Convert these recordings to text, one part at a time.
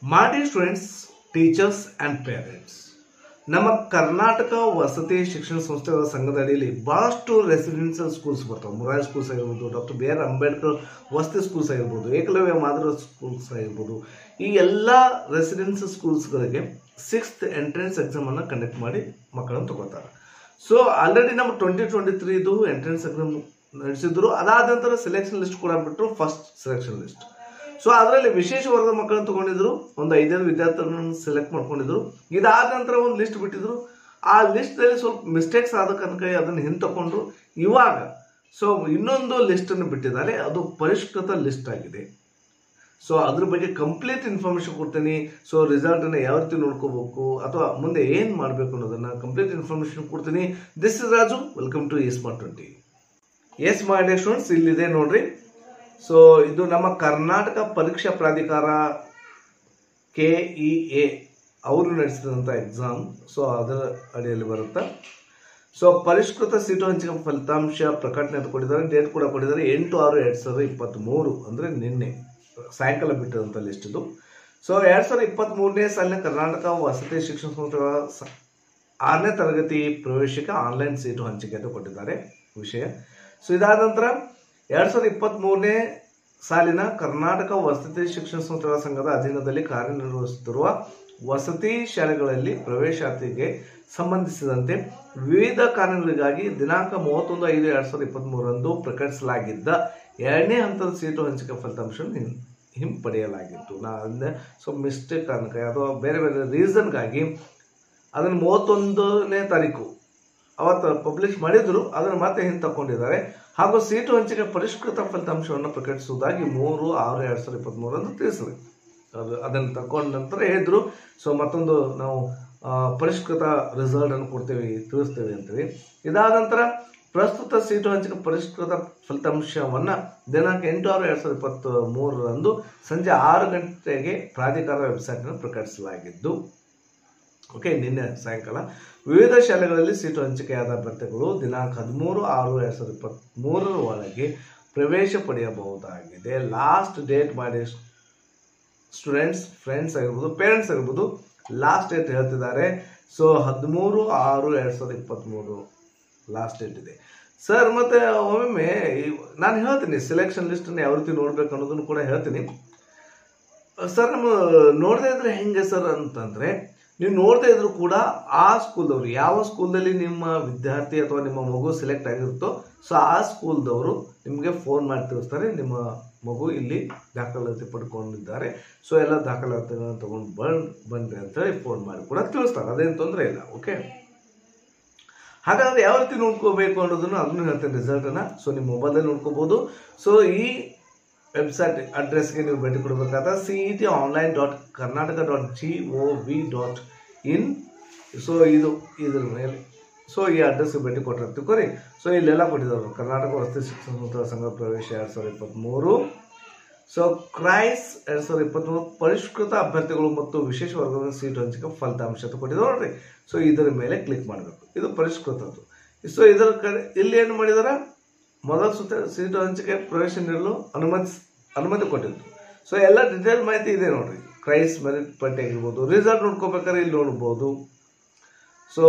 ಮಾಡಿ students teachers and parents ನಮ್ಮ ಕರ್ನಾಟಕ ವಸತಿ ಶಿಕ್ಷಣ ಸಂಸ್ಥೆಗಳ ಸಂಘದ ಅಡಿಯಲ್ಲಿ ಭಾಳಷ್ಟು ರೆಸಿಡೆನ್ಷಿಯಲ್ ಸ್ಕೂಲ್ಸ್ ಬರ್ತಾವೆ ಮುರಾರಿ ಸ್ಕೂಲ್ಸ್ ಆಗಿರ್ಬೋದು ಡಾಕ್ಟರ್ ಬಿ ಆರ್ ಅಂಬೇಡ್ಕರ್ ವಸತಿ ಸ್ಕೂಲ್ಸ್ ಆಗಿರ್ಬೋದು ಏಕಲವ್ಯ ಮಾದರಿ ಸ್ಕೂಲ್ಸ್ ಆಗಿರ್ಬೋದು ಈ ಎಲ್ಲ ರೆಸಿಡೆನ್ಷಿಯಲ್ ಸ್ಕೂಲ್ಸ್ಗಳಿಗೆ ಸಿಕ್ಸ್ತ್ ಎಂಟ್ರೆನ್ಸ್ ಎಕ್ಸಾಮನ್ನು ಕಂಡಕ್ಟ್ ಮಾಡಿ ಮಕ್ಕಳನ್ನು ತಗೋತಾರೆ ಸೊ ಆಲ್ರೆಡಿ ನಮ್ಮ ಟ್ವೆಂಟಿ ಟ್ವೆಂಟಿ ತ್ರೀದು ಎಂಟ್ರೆನ್ಸ್ ಎಕ್ಸಾಮ್ ನಡೆಸಿದ್ರು ಅದಾದ ನಂತರ ಸೆಲೆಕ್ಷನ್ ಲಿಸ್ಟ್ ಕೂಡ ಬಿಟ್ಟರು ಫಸ್ಟ್ ಸೆಲೆಕ್ಷನ್ ಲಿಸ್ಟ್ ಸೊ ಅದರಲ್ಲಿ ವಿಶೇಷ ವರ್ಗದ ಮಕ್ಕಳನ್ನು ತಗೊಂಡಿದ್ರು ಒಂದು ಐದೈದು ವಿದ್ಯಾರ್ಥಿಗಳನ್ನು ಸೆಲೆಕ್ಟ್ ಮಾಡ್ಕೊಂಡಿದ್ರು ಇದಾದ ನಂತರ ಒಂದು ಲಿಸ್ಟ್ ಬಿಟ್ಟಿದ್ರು ಆ ಲಿಸ್ಟ್ದಲ್ಲಿ ಸ್ವಲ್ಪ ಮಿಸ್ಟೇಕ್ಸ್ ಆದ ಕನಕ ಅದನ್ನು ಹಿಂತಕೊಂಡು ಇವಾಗ ಸೊ ಇನ್ನೊಂದು ಲಿಸ್ಟನ್ನು ಬಿಟ್ಟಿದ್ದಾರೆ ಅದು ಪರಿಷ್ಕೃತ ಲಿಸ್ಟ್ ಆಗಿದೆ ಸೊ ಅದ್ರ ಬಗ್ಗೆ ಕಂಪ್ಲೀಟ್ ಇನ್ಫಾರ್ಮೇಶನ್ ಕೊಡ್ತೀನಿ ಸೊ ರಿಸಲ್ಟನ್ನು ಯಾವ ರೀತಿ ನೋಡ್ಕೋಬೇಕು ಅಥವಾ ಮುಂದೆ ಏನು ಮಾಡಬೇಕು ಅನ್ನೋದನ್ನು ಕಂಪ್ಲೀಟ್ ಇನ್ಫಾರ್ಮೇಶನ್ ಕೊಡ್ತೀನಿ this is Raju welcome to S smart twenty S ಮಾಡಿ ಸ್ಟೂಡೆಂಟ್ಸ್ ಇಲ್ಲಿದೆ ನೋಡ್ರಿ ಸೊ ಇದು ನಮ್ಮ ಕರ್ನಾಟಕ ಪರೀಕ್ಷಾ ಪ್ರಾಧಿಕಾರ ಕೆ ಇ ಎ ಅವರು ನಡೆಸಿದಂಥ ಎಕ್ಸಾಮ್ ಸೊ ಅದರ ಅಡಿಯಲ್ಲಿ ಬರುತ್ತೆ ಸೊ ಪರಿಷ್ಕೃತ ಸೀಟು ಹಂಚಿಕೆ ಫಲಿತಾಂಶ ಪ್ರಕಟಣೆ ಅಂತ ಕೊಟ್ಟಿದ್ದಾರೆ ಡೇಟ್ ಕೂಡ ಕೊಟ್ಟಿದ್ದಾರೆ ಎಂಟು ಆರು ಎರಡು ಸಾವಿರದ ಇಪ್ಪತ್ತ್ಮೂರು ಅಂದರೆ ನಿನ್ನೆ ಸಾಯಂಕಾಲ ಬಿಟ್ಟದಂಥ ಲಿಸ್ಟ್ ಇದು ಸೊ ಎರಡು ಸಾವಿರದ ಇಪ್ಪತ್ತ್ಮೂರನೇ ಸಾಲಿನ ಕರ್ನಾಟಕ ವಸತಿ ಶಿಕ್ಷಣ ಸಂಸ್ಥೆಗಳ ಸ ಆರನೇ ತರಗತಿ ಪ್ರವೇಶಕ್ಕೆ ಆನ್ಲೈನ್ ಸೀಟು ಹಂಚಿಕೆ ಅಂತ ಕೊಟ್ಟಿದ್ದಾರೆ ವಿಷಯ ಸೊ ಇದಾದ ನಂತರ ಎರಡು ಸಾವಿರದ ಇಪ್ಪತ್ತ್ಮೂರನೇ ಸಾಲಿನ ಕರ್ನಾಟಕ ವಸತಿ ಶಿಕ್ಷಣ ಸಂಸ್ಥೆಗಳ ಸಂಘದ ಅಧೀನದಲ್ಲಿ ಕಾರ್ಯನಿರ್ವಹಿಸುತ್ತಿರುವ ವಸತಿ ಶಾಲೆಗಳಲ್ಲಿ ಪ್ರವೇಶಾತಿಗೆ ಸಂಬಂಧಿಸಿದಂತೆ ವಿವಿಧ ಕಾರಣಗಳಿಗಾಗಿ ದಿನಾಂಕ ಮೂವತ್ತೊಂದು ಐದು ಎರಡು ಸಾವಿರದ ಇಪ್ಪತ್ತ್ಮೂರರಂದು ಪ್ರಕಟಿಸಲಾಗಿದ್ದ ಎರಡನೇ ಹಂತದ ಸೀಟು ಹಂಚಿಕೆ ಫಲಿತಾಂಶವನ್ನು ಹಿಂ ಹಿಂಪಡೆಯಲಾಗಿತ್ತು ನಾ ಅಂದರೆ ಸೊ ಮಿಸ್ಟೇಕ್ ಕಾರಣಕ್ಕೆ ಅಥವಾ ಬೇರೆ ಬೇರೆ ರೀಸನ್ಗಾಗಿ ಅದನ್ನು ಮೂವತ್ತೊಂದನೇ ತಾರೀಕು ಅವತ್ತು ಪಬ್ಲಿಷ್ ಮಾಡಿದ್ರು ಅದನ್ನು ಮತ್ತೆ ಹಿಂದೆ ತಗೊಂಡಿದ್ದಾರೆ ಹಾಗೂ ಸೀಟು ಹಂಚಿಕೆ ಪರಿಷ್ಕೃತ ಫಲಿತಾಂಶವನ್ನು ಪ್ರಕಟಿಸುವುದಾಗಿ ಮೂರು ಆರು ಎರಡು ಸಾವಿರದ ಇಪ್ಪತ್ತ್ಮೂರರಂದು ತಿಳಿಸಿದೆ ಅದು ಅದನ್ನು ತಗೊಂಡ ನಂತರ ಹೇಳಿದ್ರು ಸೊ ಮತ್ತೊಂದು ನಾವು ಆ, ಪರಿಷ್ಕೃತ ರಿಸಲ್ಟನ್ನು ಕೊಡ್ತೇವೆ ತಿಳಿಸ್ತೇವೆ ಅಂತೇಳಿ ಇದಾದ ನಂತರ ಪ್ರಸ್ತುತ ಸೀಟು ಹಂಚಿಕೆ ಪರಿಷ್ಕೃತ ಫಲಿತಾಂಶವನ್ನು ದಿನಾಂಕ ಎಂಟು ಆರು ಎರಡು ಸಾವಿರದ ಇಪ್ಪತ್ತ್ ಮೂರರಂದು ಸಂಜೆ ಆರು ಗಂಟೆಗೆ ಪ್ರಾಧಿಕಾರ ವೆಬ್ಸೈಟ್ನಲ್ಲಿ ಪ್ರಕಟಿಸಲಾಗಿದ್ದು ಓಕೆ ನಿನ್ನೆ ಸಾಯಂಕಾಲ ವಿವಿಧ ಶಾಲೆಗಳಲ್ಲಿ ಸೀಟು ಹಂಚಿಕೆಯಾದ ಅಭ್ಯರ್ಥಿಗಳು ದಿನಾಂಕ ಹದಿಮೂರು ಆರು ಎರಡು ಸಾವಿರದ ಇಪ್ಪತ್ತ್ಮೂರರ ಒಳಗೆ ಪ್ರವೇಶ ಪಡೆಯಬಹುದಾಗಿದೆ ಲಾಸ್ಟ್ ಡೇಟ್ ಮಾಡಿ ಸ್ಟೂಡೆಂಟ್ಸ್ ಫ್ರೆಂಡ್ಸ್ ಆಗಿರ್ಬೋದು ಪೇರೆಂಟ್ಸ್ ಆಗಿರ್ಬೋದು ಲಾಸ್ಟ್ ಡೇಟ್ ಹೇಳ್ತಿದ್ದಾರೆ ಸೊ ಹದಿಮೂರು ಆರು ಎರಡು ಸಾವಿರದ ಇಪ್ಪತ್ತ್ಮೂರು ಲಾಸ್ಟ್ ಡೇಟ್ ಇದೆ ಸರ್ ಮತ್ತೆ ಒಮ್ಮೊಮ್ಮೆ ಈ- ನಾನು ಹೇಳ್ತೀನಿ ಸೆಲೆಕ್ಷನ್ ಲಿಸ್ಟನ್ನು ಯಾವ ರೀತಿ ನೋಡ್ಬೇಕು ಅನ್ನೋದನ್ನು ಕೂಡ ಹೇಳ್ತೀನಿ ಸರ್ ನಮ್ಮ ನೋಡದೇ ಇದ್ರೆ ಹೆಂಗೆ ಸರ್ ಅಂತಂದ್ರೆ ನೀವು ನೋಡದೇ ಇದ್ರು ಕೂಡ ಆ ಸ್ಕೂಲ್ದವ್ರು ಯಾವ ಸ್ಕೂಲ್ದಲ್ಲಿ ನಿಮ್ಮ ವಿದ್ಯಾರ್ಥಿ ಅಥವಾ ನಿಮ್ಮ ಮಗು ಸೆಲೆಕ್ಟ್ ಆಗಿರುತ್ತೋ ಸೊ ಆ ಸ್ಕೂಲ್ದವರು ನಿಮಗೆ ಫೋನ್ ಮಾಡಿ ತಿಳಿಸ್ತಾರೆ ನಿಮ್ಮ ಮಗು ಇಲ್ಲಿ ದಾಖಲಾತಿ ಪಡ್ಕೊಂಡಿದ್ದಾರೆ ಸೊ ಎಲ್ಲ ದಾಖಲಾತಿಗಳನ್ನು ತಗೊಂಡು ಬಂದ್ ಬನ್ರಿ ಅಂತ ಹೇಳಿ ಫೋನ್ ಮಾಡಿ ಕೂಡ ತಿಳಿಸ್ತಾರೆ ಅದೇನು ತೊಂದರೆ ಇಲ್ಲ ಓಕೆ ಹಾಗಾದ್ರೆ ಯಾವ ರೀತಿ ನೋಡ್ಕೋಬೇಕು ಅನ್ನೋದನ್ನು ಅದನ್ನು ಹೇಳ್ತೇನೆ ರಿಸಲ್ಟನ್ನು ಸೊ ನಿಮ್ಮ ಮೊಬೈಲಲ್ಲಿ ನೋಡ್ಕೋಬೋದು ಸೊ ಈ ವೆಬ್ಸೈಟ್ ಅಡ್ರೆಸ್ಗೆ ನೀವು ಭೇಟಿ ಕೊಡಬೇಕಾದ C E T online dot Karnataka dot G O V dot in so ಇದು ಇದ್ರ ಮೇಲೆ ಸೊ ಈ ಅಡ್ರೆಸ್ಗೆ ಭೇಟಿ ಕೊಟ್ಟರೆ ತಿಳ್ಕೊರಿ ಸೊ ಇಲ್ಲೆಲ್ಲ ಕೊಟ್ಟಿದ್ದಾರೆ ಕರ್ನಾಟಕ ವಸತಿ ಶಿಕ್ಷಣ ಸಂಸ್ಥೆಗಳ ಸಂಘ ಪ್ರವೇಶ ಎರಡು ಸಾವಿರದ ಇಪ್ಪತ್ತ್ಮೂರು ಸೊ ಕ್ರೈಸ್ ಎರಡು ಸಾವಿರದ ಇಪ್ಪತ್ತ್ಮೂರು ಪರಿಷ್ಕೃತ ಅಭ್ಯರ್ಥಿಗಳು ಮತ್ತು ವಿಶೇಷ ವರ್ಗದ ಸೀಟು ಹಂಚಿಕೆ ಫಲಿತಾಂಶ ಅಂತ ಕೊಟ್ಟಿದ್ದಾರೆ ನೋಡ್ರಿ ಸೊ ಇದರ ಮೇಲೆ ಕ್ಲಿಕ್ ಮಾಡಬೇಕು ಇದು ಪರಿಷ್ಕೃತದ್ದು ಸೊ ಇದರ ಕಡೆ ಇಲ್ಲಿ ಏನು ಮಾಡಿದಾರೆ ಮೊದಲ ಸುತ್ತ ಸೀಟು ಹಂಚಿಕೆ ಪ್ರವೇಶ ನೀಡಲು ಅನುಮತಿ ಅನುಮತಿ ಕೊಟ್ಟಿದ್ದು ಸೊ ಎಲ್ಲ ಡಿಟೇಲ್ ಮಾಹಿತಿ ಇದೆ ನೋಡ್ರಿ ಕ್ರೈಸ್ ಮೆರಿಟ್ ಪಟ್ಟಿ ಆಗಿರ್ಬೋದು ರಿಸಲ್ಟ್ ನೋಡ್ಕೋಬೇಕಾದ್ರೆ ಇಲ್ಲಿ ನೋಡ್ಬೋದು ಸೊ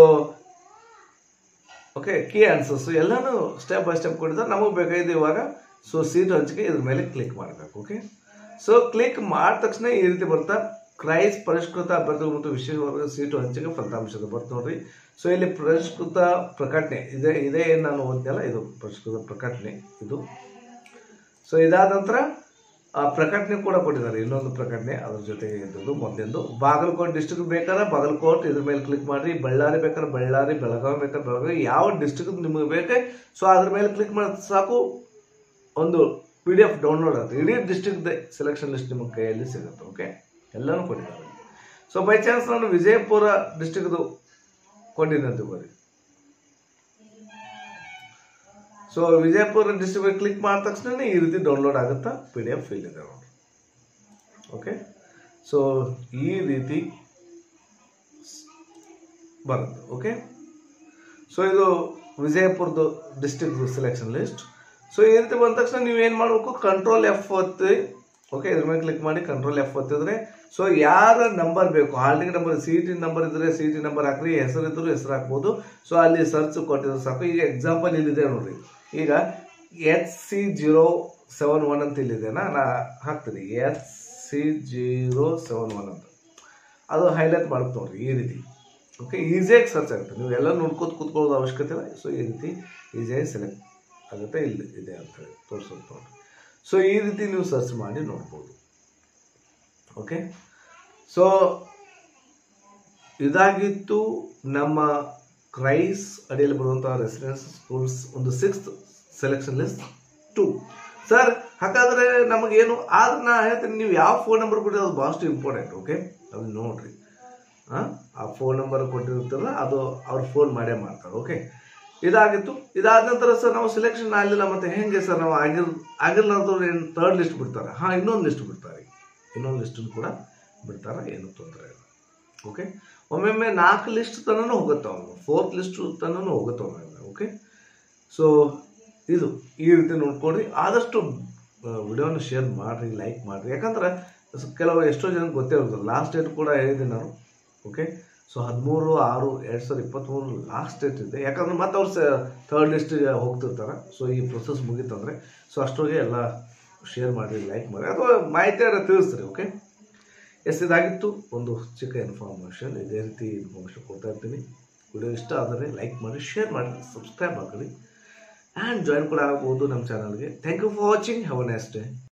ಓಕೆ ಕೀ ಆನ್ಸರ್ಸ್ ಎಲ್ಲಾನು ಸ್ಟೆಪ್ ಬೈ ಸ್ಟೆಪ್ ಕೊಟ್ಟಿದ್ದಾರೆ ನಮಗೆ ಬೇಕಾಗಿದೆ ಇವಾಗ ಸೊ ಸೀಟ್ ಹಂಚಿಕೆ ಇದ್ರ ಮೇಲೆ ಕ್ಲಿಕ್ ಮಾಡಬೇಕು ಓಕೆ ಸೊ ಕ್ಲಿಕ್ ಮಾಡಿದ ತಕ್ಷಣ ಈ ರೀತಿ ಬರ್ತಾ ಕ್ರೈಸ್ ಪರಿಷ್ಕೃತ ಅಭ್ಯರ್ಥಿಗಳು ಮತ್ತು ವಿಶೇಷ ವರ್ಗದ ಸೀಟು ಹಂಚಿಕೆ ಫಲಿತಾಂಶದ ಬರ್ತ ನೋಡ್ರಿ ಸೊ ಇಲ್ಲಿ ಪರಿಷ್ಕೃತ ಪ್ರಕಟಣೆ ಇದೆ ಇದೇ ಏನು ನಾನು ಓದ್ನಲ್ಲ ಇದು ಪರಿಷ್ಕೃತ ಪ್ರಕಟಣೆ ಇದು ಸೊ ಇದಾದ ನಂತರ ಆ ಪ್ರಕಟಣೆ ಕೂಡ ಕೊಟ್ಟಿದ್ದಾರೆ ಇನ್ನೊಂದು ಪ್ರಕಟಣೆ ಅದ್ರ ಜೊತೆಗೆ ಇದ್ದದ್ದು ಮೊದಲಿಂದು ಬಾಗಲಕೋಟೆ ಡಿಸ್ಟ್ರಿಕ್ಟ್ ಬೇಕಾದ್ರೆ ಬಾಗಲಕೋಟೆ ಇದ್ರ ಮೇಲೆ ಕ್ಲಿಕ್ ಮಾಡಿರಿ ಬಳ್ಳಾರಿ ಬೇಕಾದ್ರೆ ಬಳ್ಳಾರಿ ಬೆಳಗಾವಿ ಬೇಕಾದ್ರೆ ಬೆಳಗಾವಿ ಯಾವ ಡಿಸ್ಟ್ರಿಕ್ಟ್ ನಿಮಗೆ ಬೇಕೆ ಸೊ ಅದ್ರ ಮೇಲೆ ಕ್ಲಿಕ್ ಮಾಡಿದ್ರೆ ಸಾಕು ಒಂದು ಪಿ ಡಿ ಎಫ್ ಡೌನ್ಲೋಡ್ ಆಗುತ್ತೆ ಇಡೀ ಡಿಸ್ಟ್ರಿಕ್ಟ್ ಸೆಲೆಕ್ಷನ್ ಲಿಸ್ಟ್ ನಿಮ್ಮ ಕೈಯಲ್ಲಿ ಸಿಗುತ್ತೆ ಓಕೆ ಎಲ್ಲನೂ ಕೊಟ್ಟಿದ್ದಾರೆ ಸೊ ಬೈ ಚಾನ್ಸ್ ನಾನು ವಿಜಯಪುರ ಡಿಸ್ಟ್ರಿಕ್ದು ಕೊಟ್ಟಿದ್ದೆ ಅಂತ ಬರೀ ಸೊ ವಿಜಯಪುರ ಡಿಸ್ಟ್ರಿಕ್ಟ್ ಕ್ಲಿಕ್ ಮಾಡಿದ ತಕ್ಷಣ ಈ ರೀತಿ ಡೌನ್ಲೋಡ್ ಆಗುತ್ತಾ ಪಿ ಡಿ ಎಫ್ ಫೀಲ್ ಇದೆ ನೋಡಿ ಓಕೆ ಸೊ ಈ ರೀತಿ ಬರುತ್ತೆ ಓಕೆ ಸೊ ಇದು ವಿಜಯಪುರದ್ದು ಡಿಸ್ಟ್ರಿಕ್ಟ್ ಸೆಲೆಕ್ಷನ್ ಲಿಸ್ಟ್ ಸೊ ಈ ರೀತಿ ಬಂದ ತಕ್ಷಣ ನೀವು ಏನು ಮಾಡಬೇಕು ಕಂಟ್ರೋಲ್ ಎಫ್ ಒತ್ತಿ ಓಕೆ ಇದ್ರ ಮೇಲೆ ಕ್ಲಿಕ್ ಮಾಡಿ ಕಂಟ್ರೋಲ್ ಎಫ್ ಒತ್ತಿದ್ರೆ ಸೊ ಯಾರ ನಂಬರ್ ಬೇಕು hall ticket number C T number ಇದ್ರೆ ಸಿ ಟಿ ನಂಬರ್ ಹಾಕ್ರಿ ಹೆಸರು ಇದ್ರು ಹೆಸರು ಹಾಕ್ಬೋದು ಸೊ ಅಲ್ಲಿ ಸರ್ಚ್ ಕೊಟ್ಟಿದ್ರೆ ಸಾಕು ಈಗ ಎಕ್ಸಾಂಪಲ್ ಇಲ್ಲಿದೆ ನೋಡ್ರಿ ಈಗ H C zero seven one ಅಂತ ಇಲ್ಲಿದೆನಾ ನಾ ಹಾಕ್ತೀನಿ H C zero seven one ಅಂತ ಅದು ಹೈಲೈಟ್ ಮಾಡುತ್ತೆ ನೋಡ್ರಿ ಈ ರೀತಿ ಓಕೆ ಈಸಿಯಾಗಿ ಸರ್ಚ್ ಆಗುತ್ತೆ ನೀವು ಎಲ್ಲ ನೋಡ್ಕೋತ ಕೂತ್ಕೊಳ್ಳೋದು ಅವಶ್ಯಕತೆ ಇಲ್ಲ ಸೊ ಈ ರೀತಿ ಈಸಿಯಾಗಿ ಸೆಲೆಕ್ಟ್ ಆಗುತ್ತೆ ಇಲ್ಲಿ ಇದೆ ಅಂತ ಹೇಳಿ ತೋರಿಸುತ್ತೆ ನೋಡ್ರಿ ಸೊ ಈ ರೀತಿ ನೀವು ಸರ್ಚ್ ಮಾಡಿ ನೋಡ್ಬೋದು ಓಕೆ ಸೊ ಇದಾಗಿತ್ತು ನಮ್ಮ ಕ್ರೈಸ್ ಅಡಿಯಲ್ಲಿ ಬರುವಂತಹ ರೆಸಿಡೆನ್ಸ್ ಸ್ಕೂಲ್ಸ್ ಒಂದು sixth selection list too sir ಹಾಗಾದ್ರೆ ನಮಗೇನು ಆದ್ರೆ ನಾ ಹೇಳ್ತೀನಿ ನೀವು ಯಾವ ಫೋನ್ ನಂಬರ್ ಕೊಟ್ಟಿರೋ ಅದು ಭಾಳಷ್ಟು ಇಂಪಾರ್ಟೆಂಟ್ ಓಕೆ ಅದನ್ನ ನೋಡ್ರಿ ಆ, ಆ ಫೋನ್ ನಂಬರ್ ಕೊಟ್ಟಿರ್ತಾರಲ್ಲ ಅದು ಅವ್ರು ಫೋನ್ ಮಾಡೇ ಮಾಡ್ತಾರೆ ಓಕೆ ಇದಾಗಿತ್ತು ಇದಾದ ನಂತರ ಸರ್ ನಾವು ಸೆಲೆಕ್ಷನ್ ಆಗಲಿಲ್ಲ ಮತ್ತೆ ಹೆಂಗೆ ಸರ್ ನಾವು ಆಗಿರ್ ಆಗಿರ್ಲಾರ್ದವ್ರು ಏನು ಥರ್ಡ್ ಲಿಸ್ಟ್ ಬಿಡ್ತಾರೆ ಹಾಂ ಇನ್ನೊಂದು ಲಿಸ್ಟ್ ಬಿಡ್ತಾರೆ ಇನ್ನೊಂದು ಲಿಸ್ಟನ್ನು ಕೂಡ ಬಿಡ್ತಾರೆ ಏನು ತೊಂದರೆ ಇಲ್ಲ ಓಕೆ ಒಮ್ಮೊಮ್ಮೆ ನಾಲ್ಕು ಲಿಸ್ಟ್ ತನೂ ಹೋಗುತ್ತೆ ಅವನು ಫೋರ್ತ್ ಲಿಸ್ಟ್ ತನೂ ಹೋಗುತ್ತೆ ಒಮ್ಮೊಮ್ಮೆ ಓಕೆ ಸೊ ಇದು ಈ ರೀತಿ ನೋಡ್ಕೊಡ್ರಿ ಆದಷ್ಟು ವಿಡಿಯೋನ ಶೇರ್ ಮಾಡಿರಿ ಲೈಕ್ ಮಾಡಿರಿ ಯಾಕಂದ್ರೆ ಸ- ಕೆಲವು ಎಷ್ಟೋ ಜನಕ್ಕೆ ಗೊತ್ತೇ ಇರೋದಿಲ್ಲ ಲಾಸ್ಟ್ ಡೇಟ್ ಕೂಡ ಹೇಳಿದ್ದೀನಿ ನಾನು ಓಕೆ ಸೊ ಹದಿಮೂರು ಆರು ಎರಡು ಸಾವಿರದ ಇಪ್ಪತ್ತ್ಮೂರು ಲಾಸ್ಟ್ ಡೇಟ್ ಇದೆ ಯಾಕಂದ್ರೆ ಮತ್ತೆ ಅವ್ರು ಸ ಥರ್ಡ್ ಲಿಸ್ಟಿಗೆ ಹೋಗ್ತಿರ್ತಾರೆ ಸೊ ಈ ಪ್ರೊಸೆಸ್ ಮುಗೀತಂದ್ರೆ ಸೊ ಅಷ್ಟೊಳಗೆ ಎಲ್ಲ ಶೇರ್ ಮಾಡಿರಿ ಲೈಕ್ ಮಾಡಿ ಅಥವಾ ಮಾಹಿತಿಯಾರ ತಿಳಿಸ್ರಿ ಓಕೆ ಎಸ್ ಇದಾಗಿತ್ತು ಒಂದು ಚಿಕ್ಕ ಇನ್ಫಾರ್ಮೇಷನ್ ಇದೇ ರೀತಿ ಇನ್ಫಾರ್ಮೇಷನ್ ಕೊಡ್ತಾ ಇರ್ತೀನಿ ವಿಡಿಯೋ ಇಷ್ಟ ಆದರೆ ಲೈಕ್ ಮಾಡಿ ಶೇರ್ ಮಾಡಿ ಸಬ್ಸ್ಕ್ರೈಬ್ ಮಾಡಿ ಆ್ಯಂಡ್ ಜಾಯಿನ್ ಕೂಡ ಆಗ್ಬೋದು ನಮ್ಮ ಚಾನಲ್ಗೆ thank you for watching have a next day